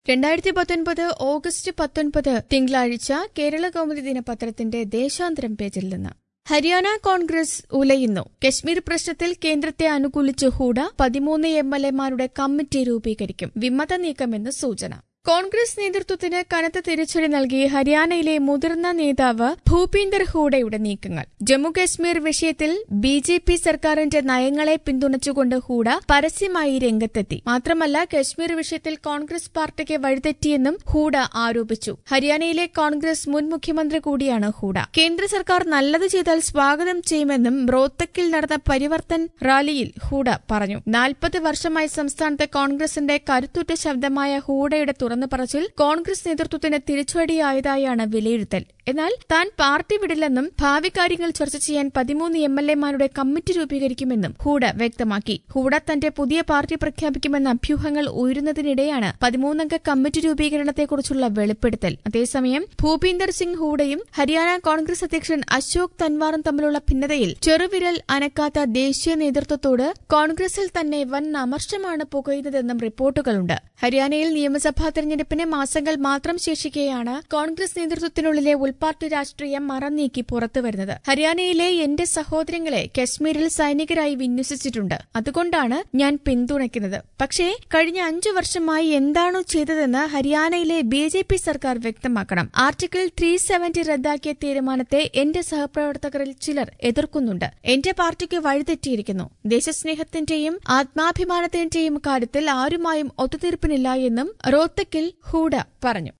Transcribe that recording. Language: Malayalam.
രണ്ടായിരത്തി പത്തൊൻപത് ഓഗസ്റ്റ് പത്തൊൻപത് തിങ്കളാഴ്ച കേരള കൗമുദി ദിനപത്രത്തിന്റെ ദേശാന്തരം പേജിൽ നിന്ന് ഹരിയാന കോൺഗ്രസ് ഉലയുന്നു കശ്മീർ പ്രശ്നത്തിൽ കേന്ദ്രത്തെ അനുകൂലിച്ച് ഹൂഡ പതിമൂന്ന് എം എൽ എമാരുടെ കമ്മിറ്റി രൂപീകരിക്കും വിമത നീക്കമെന്ന് സൂചന കോൺഗ്രസ് നേതൃത്വത്തിന് കനത്ത തിരിച്ചടി നൽകി ഹരിയാനയിലെ മുതിർന്ന നേതാവ് ഭൂപീന്ദർ ഹൂഡയുടെ നീക്കങ്ങൾ ജമ്മുകശ്മീർ വിഷയത്തിൽ ബി ജെ പി സർക്കാരിന്റെ നയങ്ങളെ പിന്തുണച്ചുകൊണ്ട് ഹൂഡ പരസ്യമായി രംഗത്തെത്തി മാത്രമല്ല കശ്മീർ വിഷയത്തിൽ കോൺഗ്രസ് പാർട്ടിക്ക് വഴിതെറ്റിയെന്നും ഹൂഡ ആരോപിച്ചു ഹരിയാനയിലെ കോൺഗ്രസ് മുൻ മുഖ്യമന്ത്രി കൂടിയാണ് ഹൂഡ കേന്ദ്ര സർക്കാർ നല്ലത് ചെയ്താൽ സ്വാഗതം ചെയ്യുമെന്നും റോത്തക്കിൽ നടന്ന പരിവർത്തൻ റാലിയിൽ ഹൂഡ പറഞ്ഞു നാൽപ്പത് വർഷമായി സംസ്ഥാനത്തെ കോൺഗ്രസിന്റെ കരുത്തുറ്റ ശബ്ദമായ ഹൂഡയുടെ തുറന്നു പറച്ചിൽ കോൺഗ്രസ് നേതൃത്വത്തിന് തിരിച്ചടിയായതായാണ് വിലയിരുത്തൽ എന്നാൽ താൻ പാർട്ടി വിടില്ലെന്നും ഭാവി കാര്യങ്ങൾ ചർച്ച ചെയ്യാൻ പതിമൂന്ന് എം എൽ എമാരുടെ കമ്മിറ്റി രൂപീകരിക്കുമെന്നും ഹൂഡ വ്യക്തമാക്കി ഹൂഡ തന്റെ പുതിയ പാർട്ടി പ്രഖ്യാപിക്കുമെന്ന അഭ്യൂഹങ്ങൾ ഉയരുന്നതിനിടെയാണ് പതിമൂന്നംഗ കമ്മിറ്റി രൂപീകരണത്തെക്കുറിച്ചുള്ള വെളിപ്പെടുത്തൽ അതേസമയം ഭൂപീന്ദർ സിംഗ് ഹൂഡയും ഹരിയാന കോൺഗ്രസ് അധ്യക്ഷൻ അശോക് തൻവാറും തമ്മിലുള്ള ഭിന്നതയിൽ ചെറുവിരൽ അനക്കാത്ത ദേശീയ നേതൃത്വത്തോട് കോൺഗ്രസിൽ തന്നെ വൻ അമർഷമാണ് പുകയുന്നതെന്നും റിപ്പോർട്ടുകളുണ്ട് ഹരിയാനയിൽ നിയമസഭാ തെരഞ്ഞെടുപ്പിന് മാസങ്ങൾ മാത്രം ശേഷിക്കെയാണ് കോൺഗ്രസ് നേതൃത്വത്തിനുള്ളിലെ ഉൾപാർട്ടി രാഷ്ട്രീയം മറന്നീക്കി പുറത്തുവരുന്നത് ഹരിയാനയിലെ എന്റെ സഹോദരങ്ങളെ കശ്മീരിൽ സൈനികരായി വിന്യസിച്ചിട്ടുണ്ട് അതുകൊണ്ടാണ് ഞാൻ പിന്തുണയ്ക്കുന്നത് പക്ഷേ കഴിഞ്ഞ അഞ്ചു വർഷമായി എന്താണോ ചെയ്തതെന്ന് ഹരിയാനയിലെ ബി ജെ പി സർക്കാർ വ്യക്തമാക്കണം ആർട്ടിക്കിൾ ത്രീ സെവന്റി റദ്ദാക്കിയ തീരുമാനത്തെ എന്റെ സഹപ്രവർത്തകരിൽ ചിലർ എതിർക്കുന്നുണ്ട് എന്റെ പാർട്ടിക്ക് വഴിതെറ്റിയിരിക്കുന്നു ദേശസ്നേഹത്തിന്റെയും ആത്മാഭിമാനത്തിന്റെയും കാര്യത്തിൽ ആരുമായും ഒത്തുതീർപ്പിനില്ല എന്നും റോത്തക്കിൽ ഹൂഡ പറഞ്ഞു